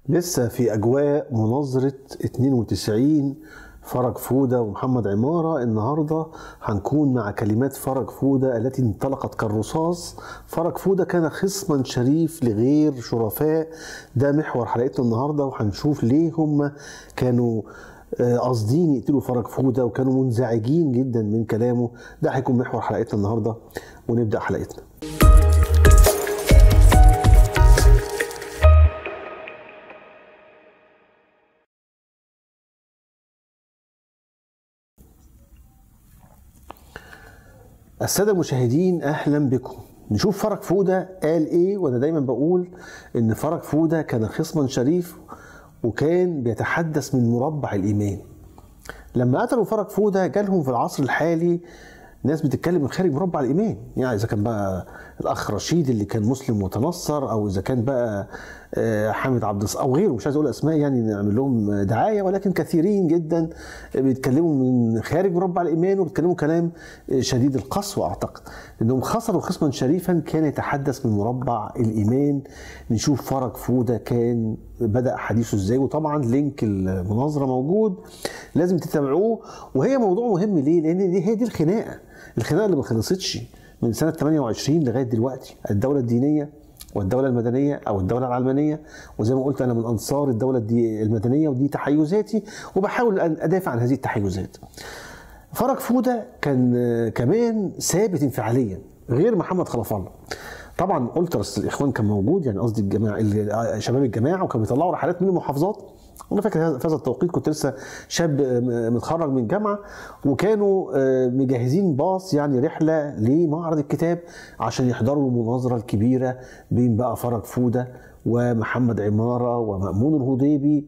لسه في اجواء مناظره 92 فرج فوده ومحمد عماره النهارده هنكون مع كلمات فرج فوده التي انطلقت كالرصاص فرج فوده كان خصما شريف لغير شرفاء ده محور حلقتنا النهارده وهنشوف ليه هم كانوا آه، قاصدين يقتلوا فرج فوده وكانوا منزعجين جدا من كلامه ده هيكون محور حلقتنا النهارده ونبدا حلقتنا السادة المشاهدين أهلا بكم نشوف فرج فودة قال إيه وأنا دايما بقول إن فرج فودة كان خصما شريف وكان بيتحدث من مربع الإيمان لما قتلوا فرج فودة جالهم في العصر الحالي ناس بتتكلم من خارج مربع الايمان يعني اذا كان بقى الاخ رشيد اللي كان مسلم وتنصر او اذا كان بقى آه، حامد عبد الص- او غيره مش عايز اقول اسماء يعني نعمل لهم دعايه ولكن كثيرين جدا بيتكلموا من خارج مربع الايمان وبيتكلموا كلام شديد القسوه اعتقد انهم خسروا خصما شريفا كان يتحدث من مربع الايمان نشوف فرج فوده كان بدا حديثه ازاي وطبعا لينك المناظره موجود لازم تتابعوه وهي موضوع مهم ليه؟ لان دي هي دي الخناقه الخناقه اللي ما خلصتش من سنه 28 لغايه دلوقتي الدوله الدينيه والدوله المدنيه او الدوله العلمانيه وزي ما قلت انا من انصار الدوله الدي المدنيه ودي تحيزاتي وبحاول ان ادافع عن هذه التحيزات. فرج فوده كان آه، كمان ثابت انفعاليا غير محمد خلف الله. طبعا التراس الاخوان كان موجود يعني قصدي الجماعه ال- شباب الجماعه وكانوا بيطلعوا رحلات من المحافظات وانا فاكر هذا- في هذا التوقيت كنت لسه شاب آه، متخرج من جامعه وكانوا آه، مجهزين باص يعني رحله لمعرض الكتاب عشان يحضروا المناظره الكبيره بين بقى فرج فوده ومحمد عماره ومأمون الهضيبي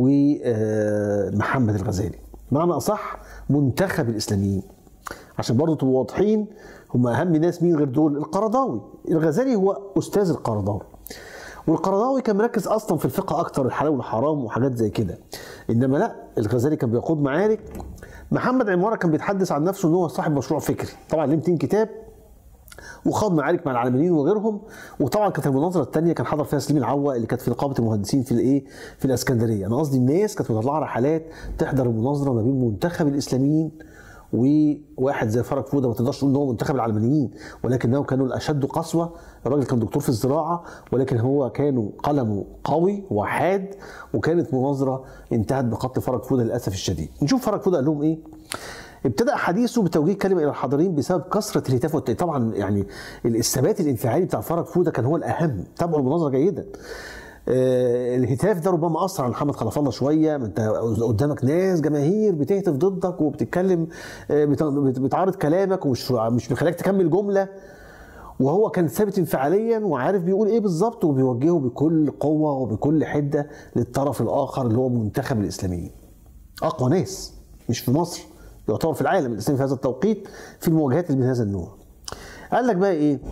ومحمد الغزالي معنى اصح منتخب الاسلاميين عشان برضه تبقوا واضحين هم اهم ناس مين غير دول القرضاوي الغزالي هو استاذ القرضاوي والقرضاوي كان مركز اصلا في الفقه اكتر الحلال والحرام وحاجات زي كده انما لا الغزالي كان بيقود معارك محمد عماره كان بيتحدث عن نفسه ان هو صاحب مشروع فكري طبعا ليه 200 كتاب وخاض معارك مع العلمانيين وغيرهم وطبعا كانت المناظره الثانيه كان حضر فيها سليم العوا اللي كانت في نقابه المهندسين في الايه في الاسكندريه انا قصدي الناس كانت مطلعه رحلات تحضر المناظره ما بين منتخب الاسلاميين وواحد زي فرج فوده ما تقدرش تقول ان هو منتخب العلمانيين ولكنهم كانوا الاشد قسوه الراجل كان دكتور في الزراعه ولكن هو كانوا قلمه قوي وحاد وكانت مناظره انتهت بقتل فرج فوده للاسف الشديد نشوف فرج فوده قال لهم ايه ابتدأ حديثه بتوجيه كلمة إلى الحاضرين بسبب كثرة الهتاف والتأييد طبعا يعني الثبات الانفعالي بتاع فرج فودة كان هو الأهم تابعوا المناظرة جيدا آه، الهتاف ده ربما أثر على محمد خلف الله شوية ما أنت قدامك ناس جماهير بتهتف ضدك وبتتكلم آه، بت- بت- بتعارض كلامك ومش مش بيخليك تكمل جملة وهو كان ثابت انفعاليا وعارف بيقول ايه بالظبط وبيوجهه بكل قوه وبكل حده للطرف الاخر اللي هو منتخب الاسلاميين. اقوى ناس مش في مصر يعتبر في العالم الاسلامي في هذا التوقيت في المواجهات اللي من هذا النوع. قال لك بقى ايه؟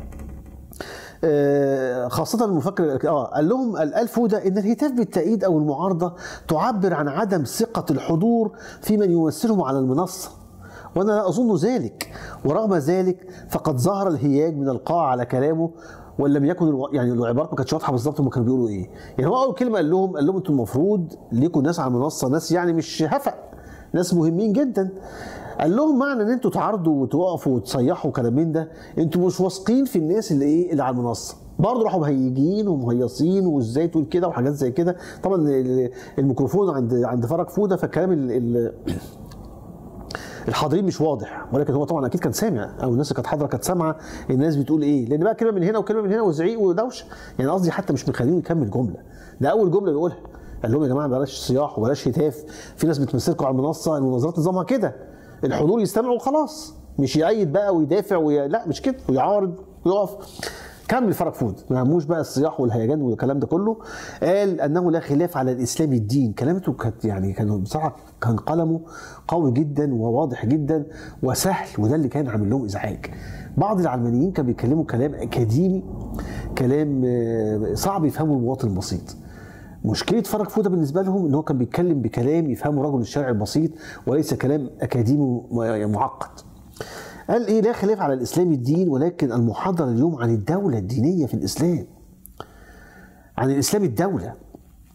آه، خاصة المفكر اه قال لهم قال فودة ان الهتاف بالتأييد او المعارضة تعبر عن عدم ثقة الحضور في من يمثلهم على المنصة وانا لا اظن ذلك ورغم ذلك فقد ظهر الهياج من القاعة على كلامه وان لم يكن الو... يعني العبارات ما كانتش واضحه بالظبط هم كانوا بيقولوا ايه يعني هو اول كلمه قال لهم قال لهم انتم المفروض ليكم ناس على المنصه ناس يعني مش هفق ناس مهمين جدا قال لهم معنى ان انتوا تعارضوا وتوقفوا وتصيحوا كلام من ده انتوا مش واثقين في الناس اللي ايه اللي على المنصه برضه راحوا مهيجين ومهيصين وازاي تقول كده وحاجات زي كده طبعا ال- الميكروفون عند عند فرج فوده فالكلام ال- ال- الحاضرين مش واضح ولكن هو طبعا اكيد كان سامع او الناس اللي كانت حاضره كانت سامعه الناس بتقول ايه لان بقى كلمه من هنا وكلمه من هنا وزعيق ودوشه يعني قصدي حتى مش مخلينه يكمل جمله ده اول جمله بيقولها قال لهم يا جماعه بلاش صياح وبلاش هتاف في ناس بتمثلكم على المنصه المناظرات نظامها كده الحضور يستمع وخلاص مش يأيد بقى ويدافع وي... لا مش كده ويعارض ويقف كمل فرج فود ما هموش بقى الصياح والهيجان والكلام ده كله قال انه لا خلاف على الاسلام الدين كلامته كانت يعني كان بصراحه كان قلمه قوي جدا وواضح جدا وسهل وده اللي كان عامل لهم ازعاج بعض العلمانيين كانوا بيتكلموا كلام اكاديمي كلام آه، صعب يفهمه المواطن البسيط مشكله فرج فوده بالنسبه لهم ان هو كان بيتكلم بكلام يفهمه رجل الشارع البسيط وليس كلام اكاديمي معقد قال ايه لا خلاف على الاسلام الدين ولكن المحاضره اليوم عن الدوله الدينيه في الاسلام عن الاسلام الدوله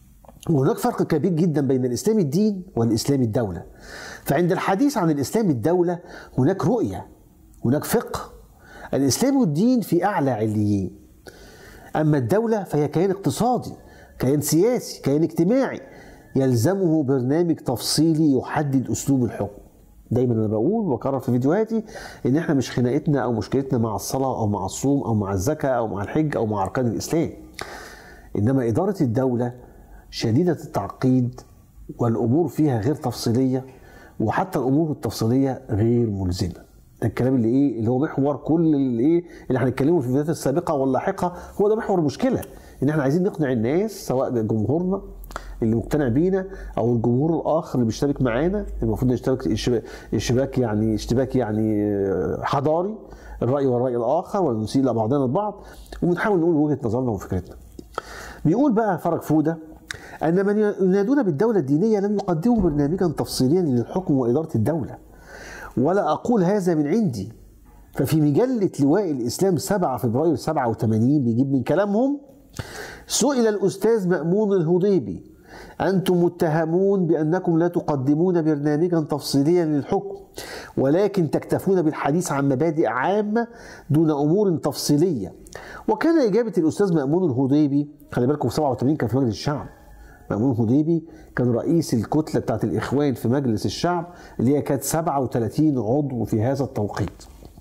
وهناك فرق كبير جدا بين الاسلام الدين والاسلام الدوله فعند الحديث عن الاسلام الدوله هناك رؤيه هناك فقه الاسلام الدين في اعلى عليين اما الدوله فهي كيان اقتصادي كيان سياسي كيان اجتماعي يلزمه برنامج تفصيلي يحدد اسلوب الحكم دايما انا بقول وبكرر في فيديوهاتي ان احنا مش خناقتنا او مشكلتنا مع الصلاه او مع الصوم او مع الزكاه او مع الحج او مع اركان الاسلام انما اداره الدوله شديده التعقيد والامور فيها غير تفصيليه وحتى الامور التفصيليه غير ملزمه ده الكلام اللي ايه اللي هو محور كل اللي ايه اللي هنتكلمه في الفيديوهات السابقه واللاحقه هو ده محور المشكله ان احنا عايزين نقنع الناس سواء جمهورنا اللي مقتنع بينا او الجمهور الاخر اللي بيشترك معانا المفروض نشترك اشتباك يعني اشتباك يعني حضاري الراي والراي الاخر ونسيء الى بعضنا البعض وبنحاول نقول وجهه نظرنا وفكرتنا. بيقول بقى فرج فوده ان من ينادون بالدوله الدينيه لم يقدموا برنامجا تفصيليا للحكم واداره الدوله. ولا اقول هذا من عندي ففي مجله لواء الاسلام 7 فبراير 87 بيجيب من كلامهم سئل الاستاذ مامون الهضيبي أنتم متهمون بأنكم لا تقدمون برنامجا تفصيليا للحكم ولكن تكتفون بالحديث عن مبادئ عامة دون أمور تفصيلية وكان إجابة الأستاذ مأمون الهضيبي خلي بالكم في 87 كان في مجلس الشعب مأمون الهضيبي كان رئيس الكتلة بتاعت الإخوان في مجلس الشعب اللي هي كانت 37 عضو في هذا التوقيت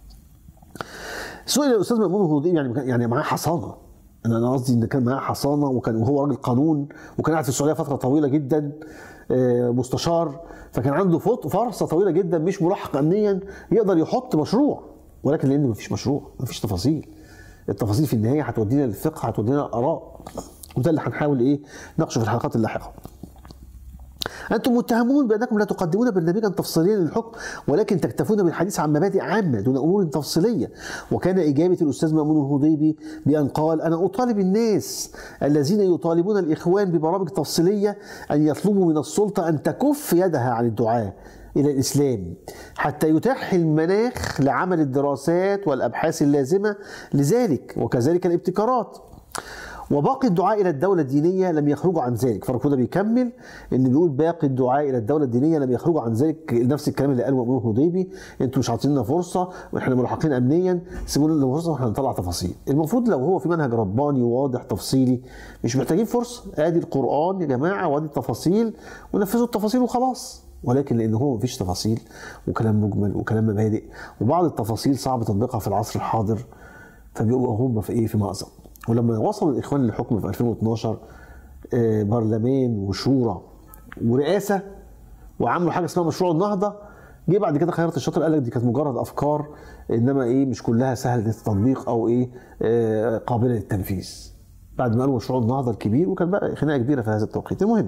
سئل الأستاذ مأمون الهضيبي يعني يعني معاه حصانة انا قصدي ان كان معاه حصانه وكان وهو راجل قانون وكان قاعد في السعوديه فتره طويله جدا مستشار فكان عنده فرصه طويله جدا مش ملحق امنيا يقدر يحط مشروع ولكن لان مفيش مشروع مفيش تفاصيل التفاصيل في النهايه هتودينا للفقه هتودينا الاراء وده اللي هنحاول ايه نناقشه في الحلقات اللاحقه أنتم متهمون بأنكم لا تقدمون برنامجا تفصيليا للحكم ولكن تكتفون بالحديث عن مبادئ عامة دون أمور تفصيلية وكان إجابة الأستاذ مأمون الهضيبي بأن قال أنا أطالب الناس الذين يطالبون الإخوان ببرامج تفصيلية أن يطلبوا من السلطة أن تكف يدها عن الدعاء إلى الإسلام حتى يتاح المناخ لعمل الدراسات والأبحاث اللازمة لذلك وكذلك الابتكارات وباقي الدعاء الى الدوله الدينيه لم يخرجوا عن ذلك فرق ده بيكمل ان بيقول باقي الدعاء الى الدوله الدينيه لم يخرجوا عن ذلك نفس الكلام اللي قاله مأمون الهضيبي انتوا مش عاطيننا فرصه واحنا ملحقين امنيا سيبونا لنا فرصه واحنا هنطلع تفاصيل المفروض لو هو في منهج رباني واضح تفصيلي مش محتاجين فرصه ادي القران يا جماعه وادي التفاصيل ونفذوا التفاصيل وخلاص ولكن لان هو مفيش تفاصيل وكلام مجمل وكلام مبادئ وبعض التفاصيل صعب تطبيقها في العصر الحاضر فبيبقوا هم في ايه في مأزق ولما وصلوا الاخوان للحكم في 2012 برلمان وشورى ورئاسه وعملوا حاجه اسمها مشروع النهضه جه بعد كده خيرت الشاطر قال لك دي كانت مجرد افكار انما ايه مش كلها سهله التطبيق او ايه قابله للتنفيذ بعد ما قالوا مشروع النهضه الكبير وكان بقى خناقه كبيره في هذا التوقيت المهم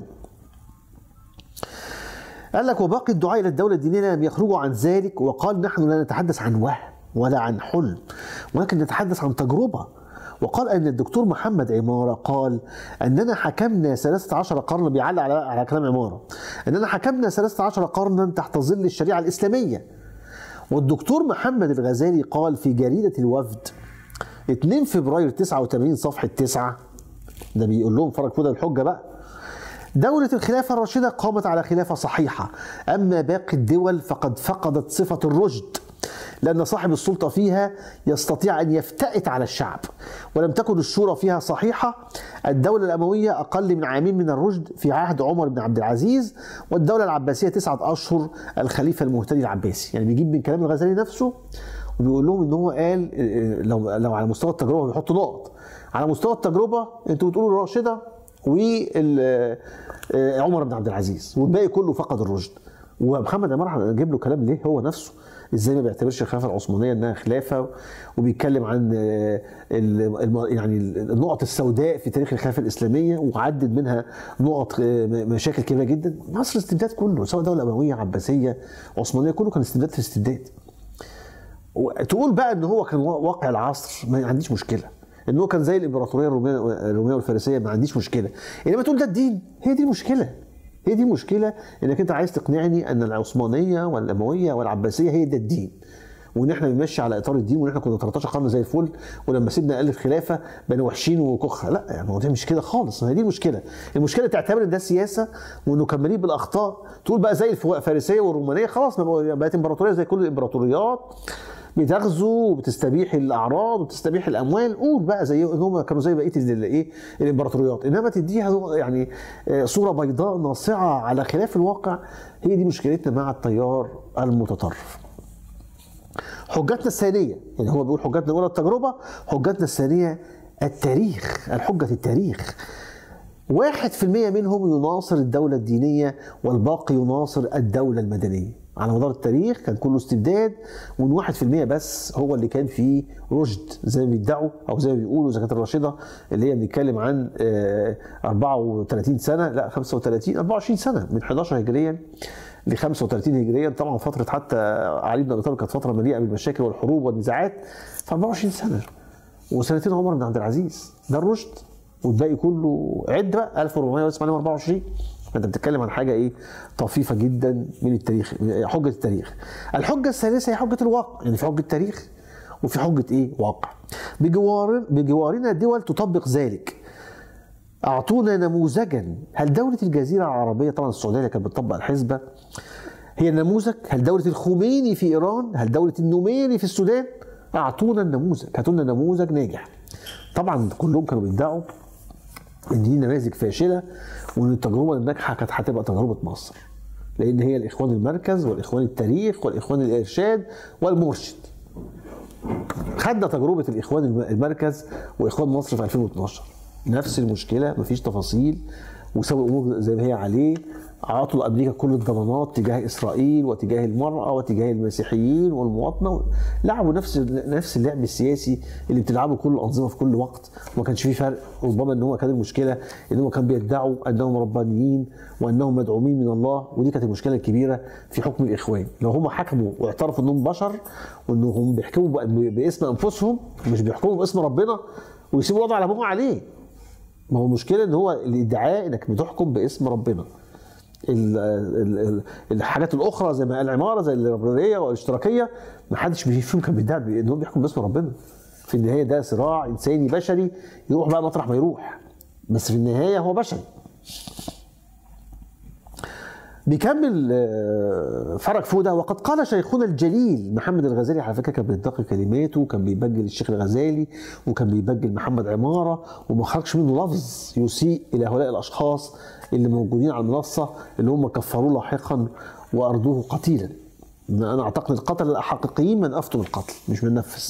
قال لك وباقي الدعاء الى الدوله الدينيه لم يخرجوا عن ذلك وقال نحن لا نتحدث عن وهم ولا عن حلم ولكن نتحدث عن تجربه وقال أن الدكتور محمد عمارة قال أننا حكمنا 13 قرن بيعلق على على كلام عمارة أننا حكمنا 13 قرنا تحت ظل الشريعة الإسلامية والدكتور محمد الغزالي قال في جريدة الوفد 2 فبراير 89 صفحة 9 ده بيقول لهم فرج فوده الحجة بقى دولة الخلافة الراشدة قامت على خلافة صحيحة أما باقي الدول فقد فقدت صفة الرشد لأن صاحب السلطة فيها يستطيع أن يفتئت على الشعب ولم تكن الشورى فيها صحيحة الدولة الأموية أقل من عامين من الرشد في عهد عمر بن عبد العزيز والدولة العباسية تسعة أشهر الخليفة المهتدي العباسي يعني بيجيب من كلام الغزالي نفسه وبيقول لهم ان هو قال لو لو على مستوى التجربه بيحط نقط على مستوى التجربه انتوا بتقولوا الراشده وعمر بن عبد العزيز والباقي كله فقد الرشد ومحمد عمار هنجيب له كلام ليه هو نفسه ازاي ما بيعتبرش الخلافه العثمانيه انها خلافه وبيتكلم عن يعني النقط السوداء في تاريخ الخلافه الاسلاميه وعدد منها نقط مشاكل كبيره جدا مصر استبداد كله سواء دوله امويه عباسيه عثمانيه كله كان استبداد في استبداد تقول بقى ان هو كان واقع العصر ما عنديش مشكله ان هو كان زي الامبراطوريه الروميه الروميه والفارسيه ما عنديش مشكله انما تقول ده الدين هي دي المشكله هي دي المشكله انك انت عايز تقنعني ان العثمانيه والامويه والعباسيه هي ده الدين وان احنا بنمشي على اطار الدين وان احنا كنا 13 قرن زي الفل ولما سيدنا قال الخلافه بقينا وحشين وكخه لا يعني الموضوع مش كده خالص ما هي دي المشكله المشكله تعتبر ان ده سياسه وانه كان مليء بالاخطاء تقول بقى زي الفارسيه والرومانيه خلاص ما بقت امبراطوريه زي كل الامبراطوريات بتغزو وبتستبيح الاعراض وبتستبيح الاموال قول بقى زي هم كانوا زي بقيه الايه الامبراطوريات انما تديها يعني صوره بيضاء ناصعه على خلاف الواقع هي دي مشكلتنا مع التيار المتطرف حجتنا الثانيه يعني هو بيقول حجتنا الاولى التجربه حجتنا الثانيه التاريخ الحجه التاريخ واحد في المية منهم يناصر الدولة الدينية والباقي يناصر الدولة المدنية على مدار التاريخ كان كله استبداد وان واحد في المية بس هو اللي كان فيه رشد زي ما بيدعوا او زي ما بيقولوا زكاة الراشدة اللي هي بنتكلم عن 34 سنة لا 35 24 سنة من 11 هجريا ل 35 هجريا طبعا فترة حتى علي بن ابي طالب كانت فترة مليئة بالمشاكل والحروب والنزاعات ف 24 سنة وسنتين عمر بن عبد العزيز ده الرشد والباقي كله عد بقى 1424 انت بتتكلم عن حاجه ايه طفيفه جدا من التاريخ حجه التاريخ الحجه الثالثه هي حجه الواقع يعني في حجه تاريخ وفي حجه ايه واقع بجوار بجوارنا دول تطبق ذلك اعطونا نموذجا هل دوله الجزيره العربيه طبعا السعوديه اللي كانت بتطبق الحسبه هي النموذج هل دوله الخميني في ايران هل دوله النميري في السودان اعطونا النموذج هاتوا لنا نموذج ناجح طبعا كلهم كانوا بيدعوا ان دي نماذج فاشله وان التجربه الناجحه كانت هتبقى تجربه مصر لان هي الاخوان المركز والاخوان التاريخ والاخوان الارشاد والمرشد خدنا تجربه الاخوان المركز واخوان مصر في 2012 نفس المشكله مفيش تفاصيل وسابوا الامور زي ما هي عليه عطوا لامريكا كل الضمانات تجاه اسرائيل وتجاه المراه وتجاه المسيحيين والمواطنه لعبوا نفس نفس اللعب السياسي اللي بتلعبه كل الانظمه في كل وقت وما كانش في فرق ربما ان هو كان المشكله ان هم كانوا بيدعوا انهم ربانيين وانهم مدعومين من الله ودي كانت المشكله الكبيره في حكم الاخوان لو هم حكموا واعترفوا انهم بشر وانهم بيحكموا باسم انفسهم مش بيحكموا باسم ربنا ويسيبوا الوضع على ما هو عليه ما هو المشكله ان هو الادعاء انك بتحكم باسم ربنا الحاجات الاخرى زي ما العماره زي الليبراليه والاشتراكيه ما حدش فيهم كان بيدعي ان هو بيحكم باسم ربنا في النهايه ده صراع انساني بشري يروح بقى مطرح ما يروح بس في النهايه هو بشري بيكمل فرج فوده وقد قال شيخنا الجليل محمد الغزالي على فكره كان بيدقق كلماته وكان بيبجل الشيخ الغزالي وكان بيبجل محمد عماره وما خرجش منه لفظ يسيء الى هؤلاء الاشخاص اللي موجودين على المنصه اللي هم كفروه لاحقا واردوه قتيلا انا اعتقد القتل الحقيقيين من افتوا بالقتل مش من نفذ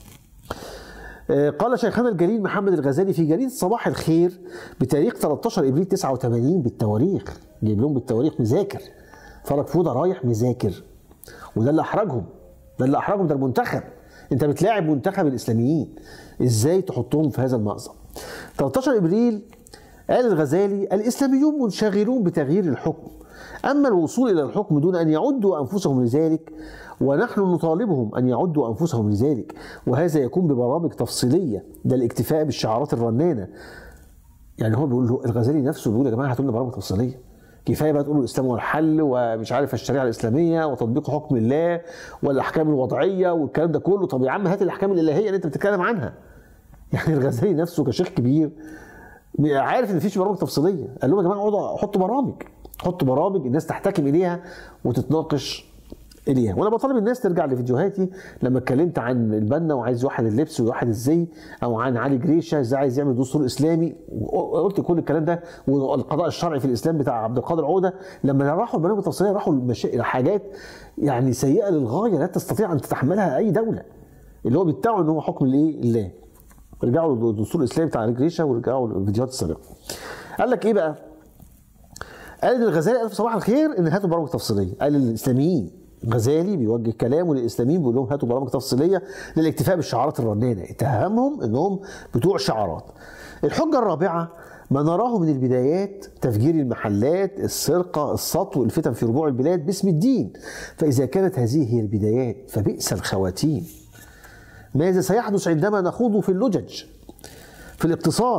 قال شيخنا الجليل محمد الغزالي في جريدة صباح الخير بتاريخ 13 ابريل 89 بالتواريخ جايب لهم بالتواريخ مذاكر فرج فوده رايح مذاكر وده اللي احرجهم ده اللي احرجهم ده المنتخب انت بتلاعب منتخب الاسلاميين ازاي تحطهم في هذا المأزق 13 ابريل قال الغزالي الاسلاميون منشغلون بتغيير الحكم اما الوصول الى الحكم دون ان يعدوا انفسهم لذلك ونحن نطالبهم ان يعدوا انفسهم لذلك وهذا يكون ببرامج تفصيليه ده الاكتفاء بالشعارات الرنانه يعني هو بيقول له الغزالي نفسه بيقول يا جماعه هاتوا لنا برامج تفصيليه كفايه بقى تقولوا الاسلام هو الحل ومش عارف الشريعه الاسلاميه وتطبيق حكم الله والاحكام الوضعيه والكلام ده كله طب يا عم هات الاحكام الالهيه اللي انت بتتكلم عنها يعني الغزالي نفسه كشيخ كبير عارف ان مفيش برامج تفصيليه قال لهم يا جماعه اقعدوا حطوا برامج حطوا برامج الناس تحتكم اليها وتتناقش اليها وانا بطالب الناس ترجع لفيديوهاتي لما اتكلمت عن البنا وعايز يوحد اللبس ويوحد الزي او عن علي جريشه ازاي عايز يعمل دستور اسلامي قلت كل الكلام ده والقضاء الشرعي في الاسلام بتاع عبد القادر عوده لما راحوا البرامج التفصيليه راحوا لحاجات يعني سيئه للغايه لا تستطيع ان تتحملها اي دوله اللي هو بيدعوا ان هو حكم الايه الله رجعوا للدستور الاسلامي بتاع علي جريشه ورجعوا للفيديوهات السابقه قال لك ايه بقى قال ان الغزالي قال في صباح الخير ان هاتوا برامج تفصيليه قال للاسلاميين الغزالي بيوجه كلامه للاسلاميين بيقول لهم هاتوا برامج تفصيليه للاكتفاء بالشعارات الرنانه اتهمهم انهم بتوع شعارات الحجه الرابعه ما نراه من البدايات تفجير المحلات السرقة السطو الفتن في ربوع البلاد باسم الدين فإذا كانت هذه هي البدايات فبئس الخواتيم ماذا سيحدث عندما نخوض في اللجج في الاقتصاد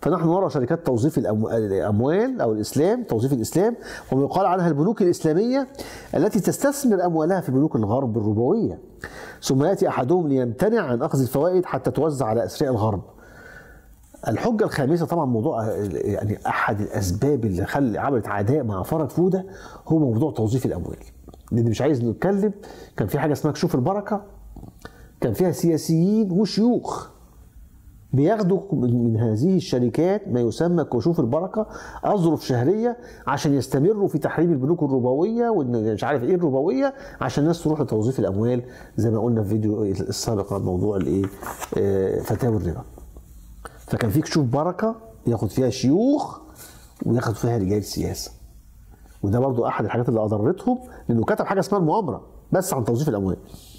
فنحن نرى شركات توظيف الأمو- الاموال او الاسلام توظيف الاسلام وما يقال عنها البنوك الاسلاميه التي تستثمر اموالها في بنوك الغرب الربويه ثم ياتي احدهم ليمتنع عن اخذ الفوائد حتى توزع على اثرياء الغرب الحجه الخامسه طبعا موضوع يعني احد الاسباب اللي خل عملت عداء مع فرج فوده هو موضوع توظيف الاموال لان مش عايز نتكلم كان في حاجه اسمها كشوف البركه كان فيها سياسيين وشيوخ بياخدوا من من هذه الشركات ما يسمى كشوف البركه اظرف شهريه عشان يستمروا في تحريم البنوك الربويه وان مش عارف ايه الربويه عشان الناس تروح لتوظيف الاموال زي ما قلنا في الفيديو السابق عن موضوع الايه آه، فتاوى الربا. فكان في كشوف بركه ياخد فيها شيوخ وياخد فيها رجال سياسه. وده برضو احد الحاجات اللي اضرتهم لانه كتب حاجه اسمها المؤامره بس عن توظيف الاموال.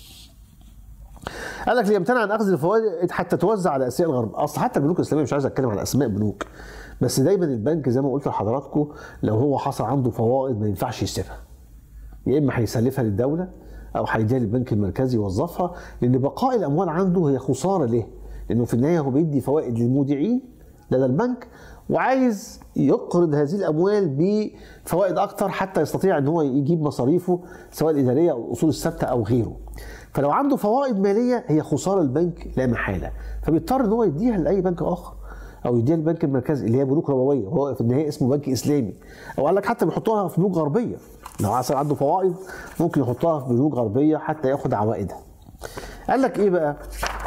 قال لك ليمتنع عن اخذ الفوائد حتى توزع على اسياء الغرب اصل حتى البنوك الاسلاميه مش عايز اتكلم على اسماء بنوك بس دايما البنك زي ما قلت لحضراتكم لو هو حصل عنده فوائد ما ينفعش يسيبها يا اما هيسلفها للدوله او هيديها للبنك المركزي يوظفها لان بقاء الاموال عنده هي خساره له لانه في النهايه هو بيدي فوائد للمودعين لدى البنك وعايز يقرض هذه الاموال بفوائد اكتر حتى يستطيع ان هو يجيب مصاريفه سواء الاداريه او الاصول الثابته او غيره فلو عنده فوائد ماليه هي خساره البنك لا محاله فبيضطر ان هو يديها لاي بنك اخر او يديها للبنك المركزي اللي هي بنوك ربويه هو في النهايه اسمه بنك اسلامي او قال لك حتى بيحطوها في بنوك غربيه لو عايز عنده فوائد ممكن يحطها في بنوك غربيه حتى ياخد عوائدها قال لك ايه بقى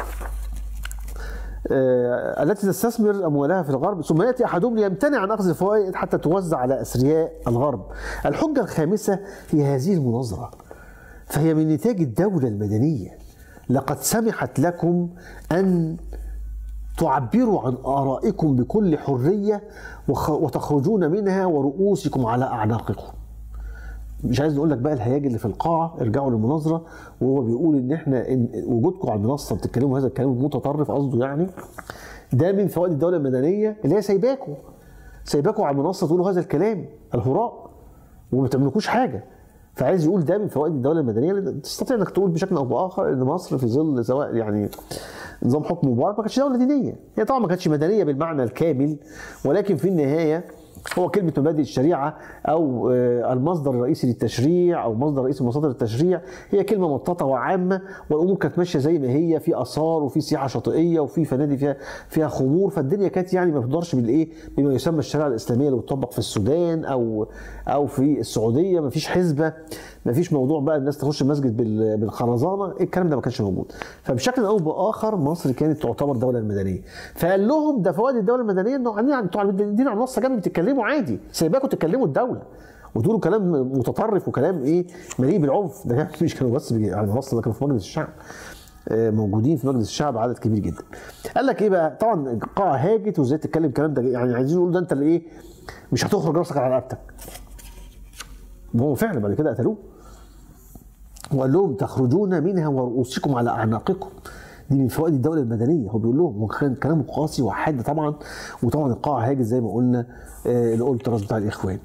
آه، التي تستثمر اموالها في الغرب ثم ياتي احدهم ليمتنع عن اخذ الفوائد حتى توزع على اثرياء الغرب. الحجه الخامسه هي هذه المناظره فهي من نتاج الدوله المدنيه لقد سمحت لكم ان تعبروا عن ارائكم بكل حريه وخ- وتخرجون منها ورؤوسكم على اعناقكم. مش عايز نقول لك بقى الهياج اللي في القاعه ارجعوا للمناظره وهو بيقول ان احنا إن وجودكم على المنصه بتتكلموا هذا الكلام المتطرف قصده يعني ده من فوائد الدوله المدنيه اللي هي سايباكم سايباكم على المنصه تقولوا هذا الكلام الهراء وما تعملوكوش حاجه فعايز يقول ده من فوائد الدوله المدنيه اللي تستطيع انك تقول بشكل او باخر ان مصر في ظل سواء يعني نظام حكم مبارك ما كانتش دوله دينيه هي طبعا ما كانتش مدنيه بالمعنى الكامل ولكن في النهايه هو كلمة مبادئ الشريعة أو آه، المصدر الرئيسي للتشريع أو مصدر رئيسي مصادر التشريع هي كلمة مطاطة وعامة والأمور كانت ماشية زي ما هي في آثار وفي سياحة شاطئية وفي فنادق فيها فيها خمور فالدنيا كانت يعني ما بتدارش بالإيه بما يسمى الشريعة الإسلامية اللي بتطبق في السودان أو أو في السعودية ما فيش حزبة ما فيش موضوع بقى الناس تخش المسجد بال- بالخرزانة الكلام ده ما كانش موجود فبشكل أو بآخر مصر كانت تعتبر دولة مدنية فقال لهم ده فوائد الدولة المدنية إنه عندنا انتوا قاعدين على منصة جنب بتتكلموا عادي سايباكم تتكلموا الدولة وتقولوا كلام متطرف وكلام ايه مليء بالعنف ده مش كانوا بس بي- على المنصه ده كانوا في مجلس الشعب آه، موجودين في مجلس الشعب عدد كبير جدا قال لك ايه بقى طبعا القاعه هاجت وازاي تتكلم الكلام ده يعني عايزين يقولوا ده انت اللي ايه مش هتخرج راسك على رقبتك وهو فعلا بعد كده قتلوه وقال لهم تخرجون منها ورؤوسكم على اعناقكم دي من فوائد الدوله المدنيه هو بيقول لهم وكان كلامه قاسي وحاد طبعا وطبعا القاعه هاجت زي ما قلنا آه، الالتراس بتاع الاخوان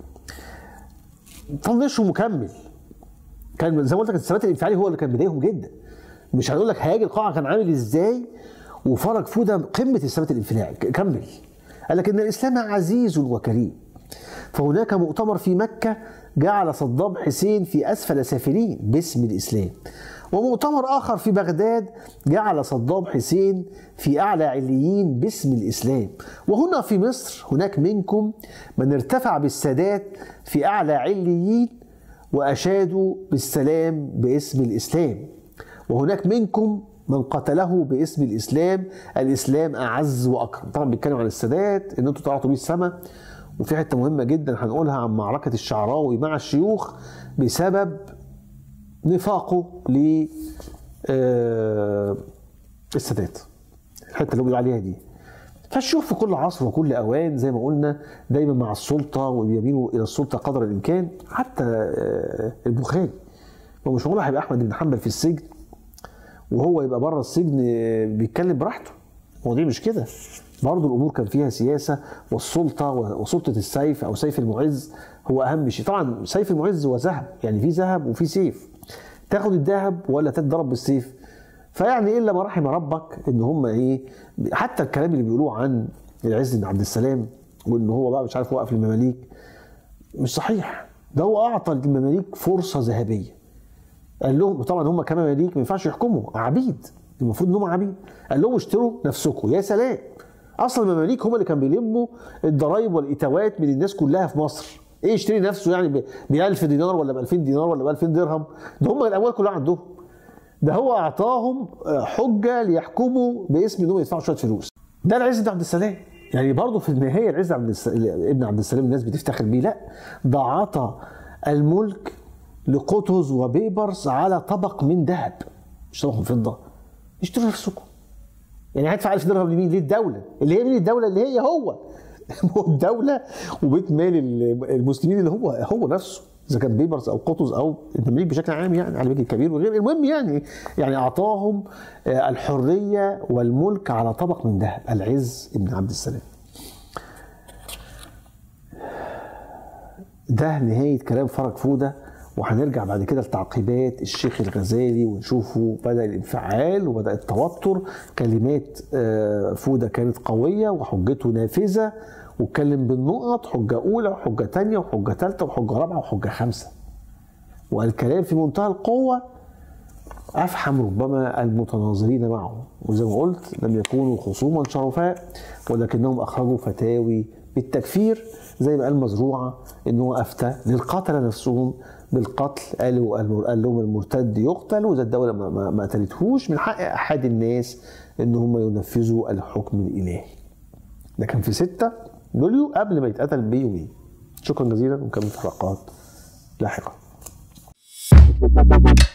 طنشه مكمل كان زي ما قلت لك الثبات الانفعالي هو اللي كان بيضايقهم جدا مش هنقول لك هياجي القاعه كان عامل ازاي وفرج فوده قمه الثبات الانفعالي ك- كمل قال لك ان الاسلام عزيز وكريم فهناك مؤتمر في مكه جعل صدام حسين في اسفل سافلين باسم الاسلام ومؤتمر اخر في بغداد جعل صدام حسين في اعلى عليين باسم الاسلام وهنا في مصر هناك منكم من ارتفع بالسادات في اعلى عليين واشادوا بالسلام باسم الاسلام وهناك منكم من قتله باسم الاسلام الاسلام اعز واكرم طبعا بيتكلم عن السادات ان انتوا طلعتوا بيه السما وفي حته مهمه جدا هنقولها عن معركه الشعراوي مع الشيوخ بسبب نفاقه ل آه، السادات الحته اللي هو بيقول عليها دي فالشيوخ في كل عصر وكل اوان زي ما قلنا دايما مع السلطه وبيميلوا الى السلطه قدر الامكان حتى آه، البخاري هو مش معقول هيبقى احمد بن حنبل في السجن وهو يبقى بره السجن آه، بيتكلم براحته هو دي مش كده برضه الامور كان فيها سياسه والسلطه وسلطه السيف او سيف المعز هو اهم شيء طبعا سيف المعز هو ذهب يعني في ذهب وفي سيف تاخد الذهب ولا تتضرب بالسيف فيعني الا ما رحم ربك ان هم ايه حتى الكلام اللي بيقولوه عن العز بن عبد السلام وان هو بقى مش عارف وقف المماليك مش صحيح ده هو اعطى المماليك فرصه ذهبيه قال لهم طبعا هم كمماليك ما ينفعش يحكموا عبيد المفروض ان هم عبيد قال لهم اشتروا نفسكم يا سلام اصلا المماليك هم اللي كانوا بيلموا الضرايب والاتاوات من الناس كلها في مصر ايه يشتري نفسه يعني ب 1000 دينار ولا ب 2000 دينار ولا ب 2000 درهم ده هم الاموال كلها عندهم ده هو اعطاهم حجه ليحكموا باسم انهم يدفعوا شويه فلوس ده العز بن عبد السلام يعني برضه في النهايه العز عبد السلام ابن عبد السلام الناس بتفتخر بيه لا ده عطى الملك لقطز وبيبرس على طبق من ذهب مش طبق من فضه اشتروا نفسكم يعني هدفع 1000 درهم لمين؟ للدوله اللي هي مين الدوله اللي هي هو الدوله وبيت مال المسلمين اللي هو هو نفسه اذا كان بيبرس او قطز او المماليك بشكل عام يعني علي بيك الكبير وغيره المهم يعني يعني اعطاهم الحريه والملك على طبق من ذهب العز ابن عبد السلام ده نهايه كلام فرج فوده وهنرجع بعد كده لتعقيبات الشيخ الغزالي ونشوفه بدا الانفعال وبدا التوتر كلمات فوده كانت قويه وحجته نافذه واتكلم بالنقط حجه اولى وحجه ثانيه وحجه ثالثه وحجه رابعه وحجه خامسه والكلام في منتهى القوه افحم ربما المتناظرين معه وزي ما قلت لم يكونوا خصوما شرفاء ولكنهم اخرجوا فتاوي بالتكفير زي ما قال مزروعه ان هو افتى للقتله نفسهم بالقتل قالوا قال لهم المرتد يقتل واذا الدوله ما قتلتهوش من حق احد الناس ان هم ينفذوا الحكم الالهي. ده كان في 6 يوليو قبل ما يتقتل بيومين. شكرا جزيلا ونكمل في حلقات لاحقه.